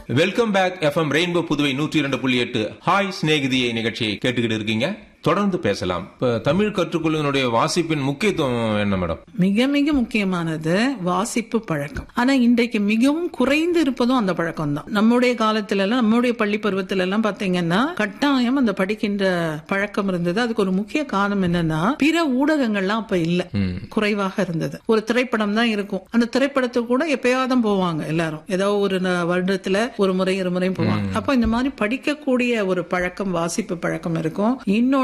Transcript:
welcome back FM rainbow Puduvai நூற்றி இரண்டு புள்ளி எட்டு ஹாய் சிநேகிதியை நிகழ்ச்சியை கேட்டுக்கிட்டு இருக்கீங்க தொடர்ந்து பேசலாம் இப்ப தமிழ் கற்றுக்கொள்வதனுடைய வாசிப்பின் முக்கியத்துவம் என்ன மேடம் மிக மிக முக்கியமானது வாசிப்பு பழக்கம் ஆனா இன்றைக்கு மிகவும் குறைந்து இருப்பதும் அந்த பழக்கம் தான் நம்முடைய காலத்துல எல்லாம் நம்முடைய பள்ளி பருவத்துல எல்லாம் பாத்தீங்கன்னா கட்டாயம் அந்த படிக்கின்ற பழக்கம் இருந்தது அதுக்கு ஒரு முக்கிய காரணம் என்னன்னா பிற ஊடகங்கள்லாம் அப்ப இல்ல குறைவாக இருந்தது ஒரு திரைப்படம் தான் இருக்கும் அந்த திரைப்படத்துக்கு கூட எப்பயாவது போவாங்க எல்லாரும் ஏதோ ஒரு ந- வருடத்துல ஒரு முறை இரு முறை போவாங்க அப்போ இந்த மாதிரி படிக்கக்கூடிய ஒரு பழக்கம் வாசிப்பு பழக்கம் இருக்கும் இன்னொன்னு